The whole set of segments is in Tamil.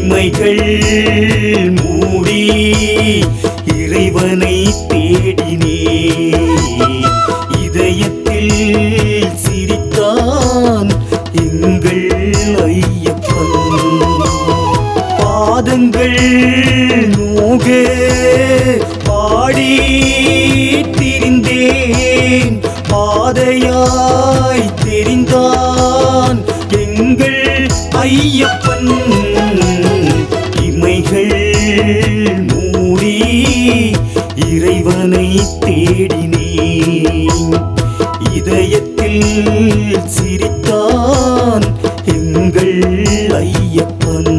இமைகள் மூடி இறைவனை தேடினே இதயத்தில் சிரித்தான் எங்கள் ஐயப்பன் பாதங்கள் நோக பாடி திரிந்தேன் பாதையாய் தெரிந்தான் எங்கள் ஐயப்பன் இமைகள் மூடி இறைவனை தேடினேன் இதயத்தில் சிரித்தான் எங்கள் ஐயப்பன்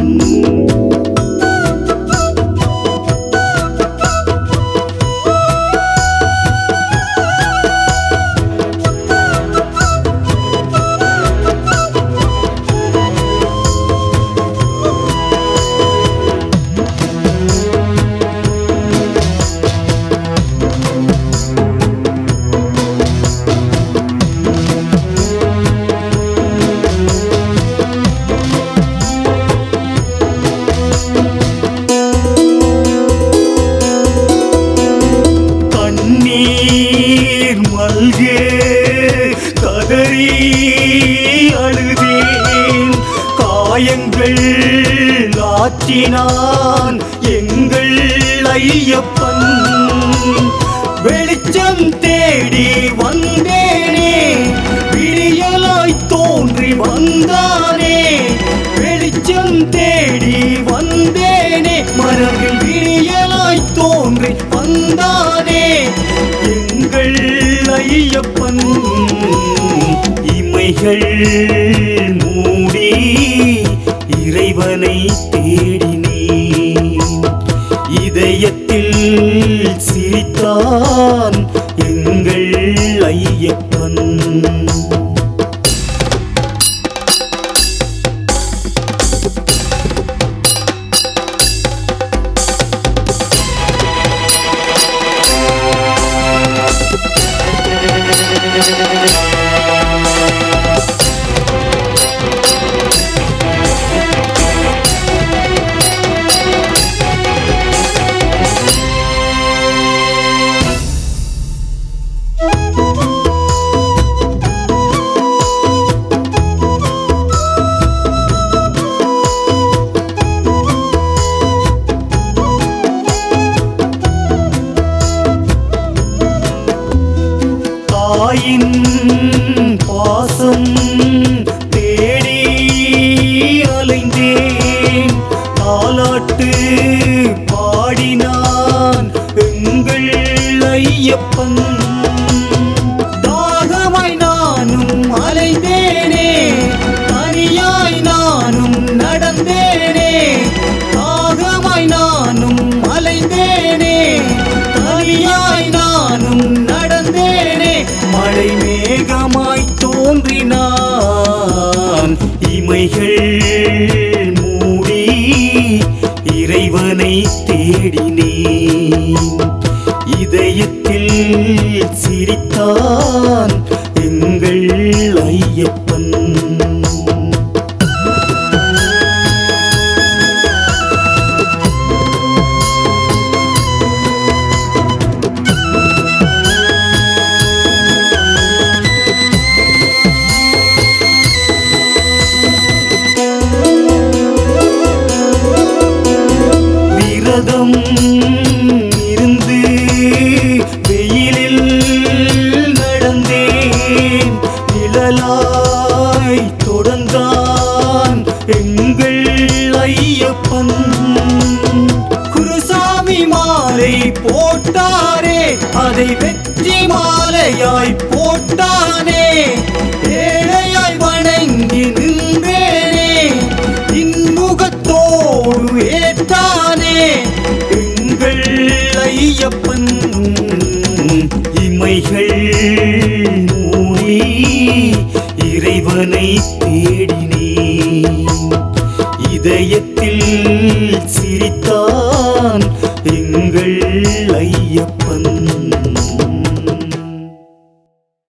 கண்ணீர் மல்கே கதறி அழுதேன் காயங்கள் ஆற்றினான் எங்கள் ஐயப்பன் வெளிச்சம் தேடி வந்தேனே விடியலாய் தோன்றி வந்தானே வெளிச்சம் தேடி வந்தேனே மரபில் விடியலாய் தோன்றி வந்தானே எங்கள் ஐயப்பன் இமைகள் மூடி இறைவனை தேடினேன் இதயத்தில் சிரித்தான் எங்கள் ஐயப்பன் தாயின் பாசம் தேடி அலைந்தேன் தாலாட்டு பாடினான் எங்கள் ஐயப்பன் தாகமாய் நானும் அலைந்தேனே தனியாய் நானும் நடந்தேனே தாகமாய் நானும் அலைந்தேனே தனியாய் நானும் நடந்தேனே மழை மேகமாய் தோன்றினான் இமைகள் மூடி இறைவனை தேடினேன் இதயத்தில் சிரித்தான் எங்கள் ஐயப்பன் விரதம் இருந்து வெயிலில் நடந்தேன் நிழலாய் தொடர்ந்தான் எங்கள் ஐயப்பன் குருசாமி மாலை போட்டாரே அதை வெற்றி மாலையாய் போட்டானே ஏழையாய் வணங்கி நின்றேனே இன்முகத்தோடு ஏற்றானே எங்கள் ஐயப்பன் இமைகள் மூடி இறைவனை தேடினேன் இதயத்தில் சிரித்த